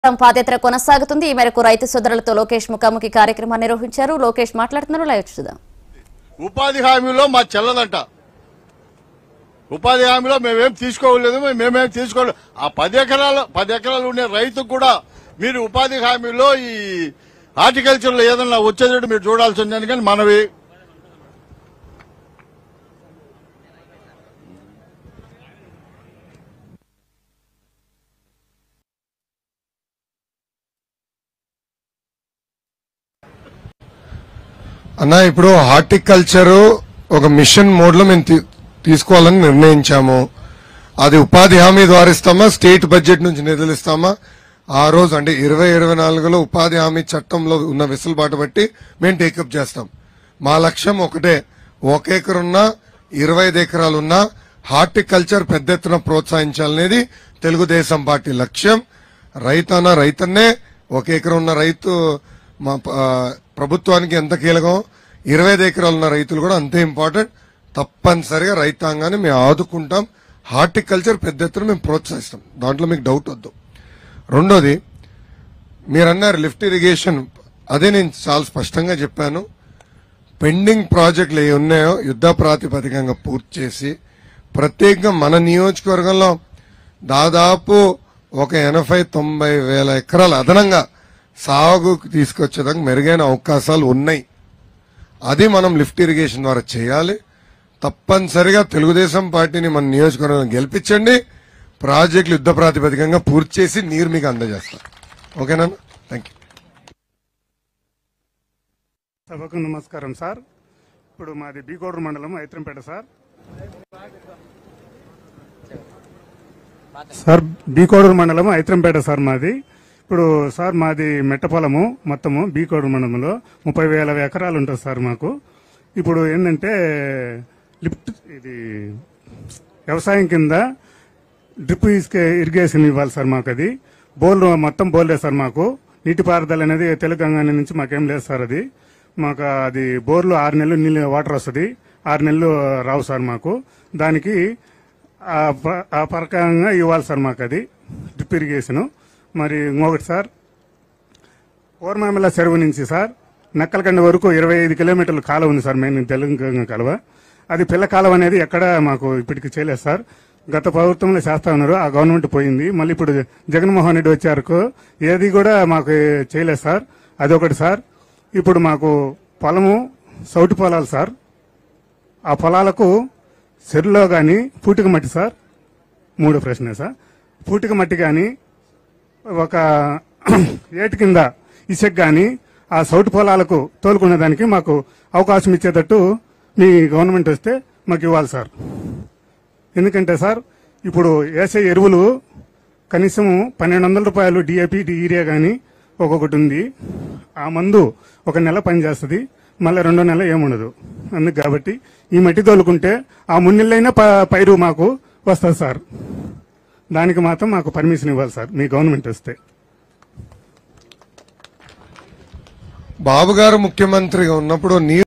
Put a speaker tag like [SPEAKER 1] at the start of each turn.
[SPEAKER 1] పాదయాత్ర కొనసాగుతుంది ఈ మేరకు రైతు సోదరులతో లోకేష్ ముఖాముఖి కార్యక్రమాన్ని నిర్వహించారు లోకేష్ మాట్లాడుతున్నారు లైవ్ చూద్దాం
[SPEAKER 2] ఉపాధి హామీలో మా చెల్లదంట ఉపాధి హామీలో మేమేం తీసుకోలేదు మేమేం తీసుకోలేదు ఆ పది ఎకరాలు పది ఎకరాలు ఉండే రైతుకు కూడా మీరు ఉపాధి హామీలో ఈ హార్టికల్చర్ లో ఏదన్నా వచ్చేటట్టు మీరు చూడాల్సి ఉందని కానీ మనవి
[SPEAKER 3] అన్న ఇప్పుడు హార్టికల్చర్ ఒక మిషన్ మోడ్ లో మేము తీ- తీసుకోవాలని నిర్ణయించాము అది ఉపాధి హామీ ద్వారా ఇస్తామా స్టేట్ బడ్జెట్ నుంచి నిధులు ఇస్తామా ఆ రోజు అంటే ఇరవై ఇరవై నాలుగులో ఉపాధి హామీ చట్టంలో ఉన్న వెసులుబాటు బట్టి మేము టేకప్ చేస్తాం మా లక్ష్యం ఒకటే ఒక ఎకరున్నా ఇరవై ఐదు ఎకరాలున్నా హార్టికల్చర్ పెద్ద ఎత్తున ప్రోత్సహించాలనేది తెలుగుదేశం పార్టీ లక్ష్యం రైతన్న రైతన్నే ఒక ఎకరం ఉన్న రైతు మా ప- ఆ, ప్రభుత్వానికి ఎంత కీలకం ఇరవై ఐదు ఎకరాలు ఉన్న రైతులు కూడా అంతే ఇంపార్టెంట్ తప్పనిసరిగా రైతాంగాన్ని మేము ఆదుకుంటాం హార్టికల్చర్ పెద్ద ఎత్తున మేము ప్రోత్సహిస్తాం దాంట్లో మీకు డౌట్ వద్దు రెండోది మీరు అన్నారు లిఫ్ట్ ఇరిగేషన్ అదే నేను చాలా స్పష్టంగా చెప్పాను పెండింగ్ ప్రాజెక్టులు ఏ ఉన్నాయో యుద్ధ ప్రాతిపదికంగా పూర్తి చేసి ప్రత్యేకంగా మన నియోజకవర్గంలో దాదాపు ఒక ఎనభై తొంభై వేల ఎకరాలు అదనంగా సాగుకు తీసుకొచ్చేదానికి మెరుగైన అవకాశాలు ఉన్నాయి అది మనం లిఫ్ట్ ఇరిగేషన్ ద్వారా చేయాలి తప్పనిసరిగా తెలుగుదేశం పార్టీని మన నియోజకవర్గం గెలిపించండి ప్రాజెక్టులు యుద్ధ ప్రాతిపదికంగా పూర్తి చేసి నీరు మీకు అందజేస్తాం ఓకేనా థ్యాంక్ యూ
[SPEAKER 4] సభకు నమస్కారం సార్ ఇప్పుడు మాది బీకోడూరు మండలం ఐత్రంపేట సార్ సార్ బీకోడూరు మండలం ఐత్రంపేట సార్ మాది ఇప్పుడు సార్ మాది మెట్ట పొలము మొత్తము బీకోడూరు మండలంలో ముప్పై వేల ఎకరాలు ఉంటుంది సార్ మాకు ఇప్పుడు ఏంటంటే లిఫ్ట్ ఇది వ్యవసాయం కింద డ్రిప్ ఇసుక ఇరిగేషన్ ఇవ్వాలి సార్ మాకు అది బోల్ మొత్తం బోర్లే సార్ మాకు నీటిపారుదల అనేది తెలంగాణ నుంచి మాకేం లేదు సార్ అది మాకు అది బోర్లు ఆరు నెలలు నీళ్ళు వాటర్ వస్తుంది ఆరు నెలలు రావు సార్ మాకు దానికి ఆ ప్ర- ఆ ప్రకారంగా ఇవ్వాలి సార్ మాకు అది డ్రిప్ ఇరిగేషన్ మరి ఇంకొకటి సార్ ఓర్మామిల చెరువు నుంచి సార్ నక్కలకండ వరకు ఇరవై ఐదు కిలోమీటర్ల కాలువ ఉంది సార్ మెయిన్ తెలంగాణ కాలువ అది పిల్ల కాలువ అనేది ఎక్కడ మాకు ఇప్పటికి చేయలేదు సార్ గత ప్రభుత్వంలో చేస్తా ఉన్నారు ఆ గవర్నమెంట్ పోయింది మళ్ళీ ఇప్పుడు జగన్మోహన్ రెడ్డి వచ్చారు ఏది కూడా మాకు చేయలేదు సార్ అదొకటి సార్ ఇప్పుడు మాకు పొలము సౌటి పొలాలు సార్ ఆ పొలాలకు చెరులో కానీ పూటిక మట్టి సార్ మూడో ప్రశ్న సార్ పూటిక మట్టి కానీ ఒక ఏటి కింద ఇసుక కానీ ఆ సౌటి పొలాలకు తోలుకునే దానికి మాకు అవకాశం ఇచ్చేటట్టు మీ గవర్నమెంట్ వస్తే మాకు ఇవ్వాలి సార్ ఎందుకంటే సార్ ఇప్పుడు వేసే ఎరువులు కనీసం పన్నెండు వందల రూపాయలు డిఏపి యూరియా కానీ ఒక్కొక్కటి ఉంది ఆ మందు ఒక నెల పనిచేస్తుంది మళ్ళీ రెండో నెల ఏముండదు అందుకు కాబట్టి ఈ మట్టి తోలుకుంటే ఆ మున్నెళ్ళైనా ప- పైరు మాకు వస్తుంది సార్ దానికి మాత్రం మాకు పర్మిషన్ ఇవ్వాలి సార్ మీ గవర్నమెంట్ వస్తే
[SPEAKER 3] బాబు గారు ముఖ్యమంత్రిగా ఉన్నప్పుడు నీరు